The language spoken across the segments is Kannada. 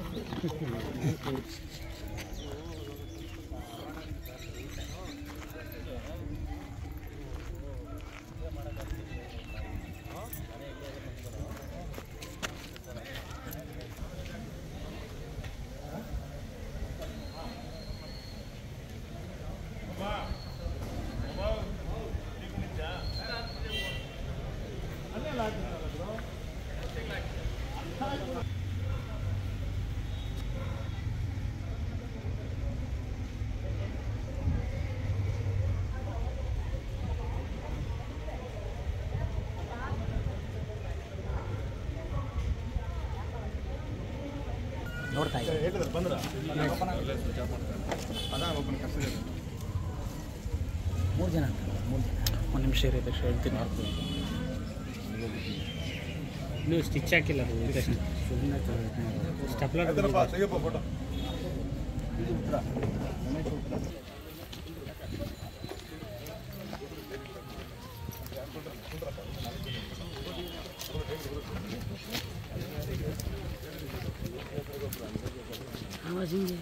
ನೋಡ್ತಾ ಇದ್ದೀನಿ ಹೇಳಿದ್ರೆ ಬಂದ್ರ ಅದ ಒಬ್ಬನ ಕಷ್ಟ ಮೂರು ಜನ ಅಂತ ಮೂರು ಜನ ಒಂದು ನಿಮಿಷ ಇರಿ ಅಧ್ಯಕ್ಷ ಹೇಳ್ತೀನಿ ನೀವು ಸ್ಟಿಚ್ ಹಾಕಿಲ್ಲ ಅದು ಸುಮ್ಮನೆ ಸ್ಟೆಪ್ಲರ್ ಆಯ್ತರಪ್ಪ ತೆಗಿಯಪ್ಪ ಫೋಟೋ ಆವಾಜ್ ಹಿಂಗೆ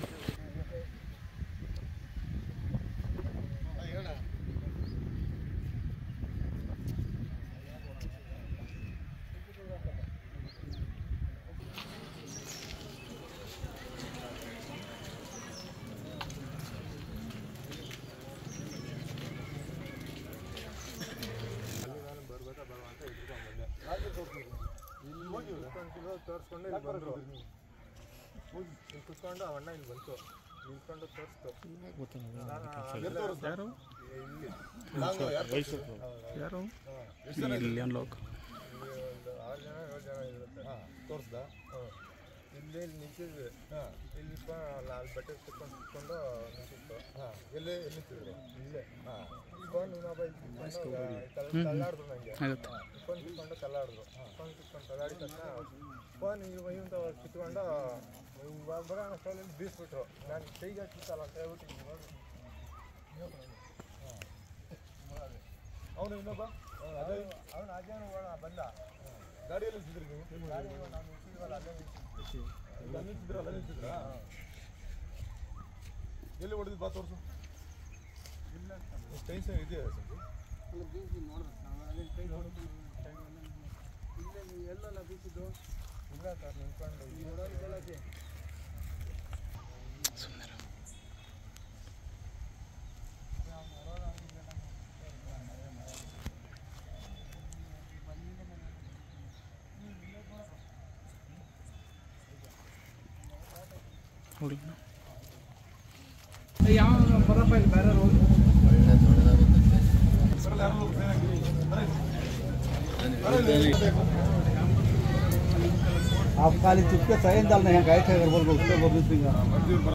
ಇಲ್ಲಿ ಹೋಗಿ ತೋರಿಸ್ಕೊಂಡು ಇಲ್ಲಿ ಬಂದ್ರು ಹೋಗಿ ಇಲ್ಲಿ ಕುತ್ಕೊಂಡು ಅವಣ್ಣ ಇಲ್ಲಿ ಬಂತು ನಿಂತ್ಕೊಂಡು ತೋರಿಸ್ತು ಯಾರು ಇಲ್ಲಿ ಯಾರು ಇಲ್ಲಿ ಅನ್ಲೋಕ್ ಇಲ್ಲಿ ಒಂದು ಆರು ಜನ ಏಳು ಜನ ಇರುತ್ತೆ ಹಾಂ ತೋರಿಸ್ದ ಇಲ್ಲಿ ಇಲ್ಲಿ ನಿಂತಿದ್ವಿ ಹಾಂ ಇಲ್ಲಿ ನಿಂತ್ಕೊಂಡು ಅಲ್ಲಿ ಅಲ್ಲಿ ಬಟ್ಟೆ ಕುತ್ಕೊಂಡು ಕುತ್ಕೊಂಡು ನಿಂತಿತ್ತು ಹಾಂ ಎಲ್ಲಿ ಎಲ್ಲಿ ನಿಂತಿದ್ರು ಇಲ್ಲೇ ಹಾಂ ಕುತ್ಕೊಂಡು ಇನ್ನೊಬ್ಬ ಇಲ್ಲಿ ಕುತ್ಕೊಂಡು ತಳ್ಳಾಡಿದ್ರು ನನಗೆ ಆಗುತ್ತೆ ಫೋನ್ ಕಿತ್ಕೊಂಡು ತಳ್ಳಾಡಿದ್ರು ಫೋನ್ ಕಿತ್ಕೊಂಡು ತಳ್ಳಾಡಿದ ತಕ್ಷಣ ಫೋನ್ ಇವ ಇವಂತ ಕಿತ್ಕೊಂಡು ಇವಾಗ ಬರೋಣ ಸೋಲಲ್ಲಿ ಬೀಸ್ಬಿಟ್ರು ನಾನು ಕೈಗೆ ಹಾಕಿತ್ತಲ್ಲ ಅಂತ ಹೇಳ್ಬಿಟ್ಟು ಹಿಂಗ್ ನೋಡಿ ಅವನು ಇನ್ನೊಬ್ಬ ಅದೇ ಅವನು ಅದೇನು ಓಡ ಬಂದ ಗಾಡಿಯಲ್ಲಿ ಇದ್ದಿದ್ರಿ ನೀವು ಗಾಡಿ ನಾವು ನಿಂತಿದ್ವಲ್ಲ ಅಲ್ಲೇ ನಿಂತಿದ್ವಿ ಅಲ್ಲಿ ನಿಂತಿದ್ರ ಅಲ್ಲೇ ನಿಂತಿದ್ರಾ ಎಲ್ಲಿ ಹೊಡೆದಿದ್ದು ಬಾ ತೋರಿಸು ಇಲ್ಲ ಟೆನ್ಷನ್ ಇದೆಯಾ ಸಂಜು ಎಲ್ಲೆಲ್ಲ ಬೀಸಿದ್ದು ಇಲ್ಲ ಸರ್ ನಿಂತ್ಕೊಂಡು ಹೋಗಿ आप खाली चुपके सही डालने हैं गाय थे अगर बोल उसके बोल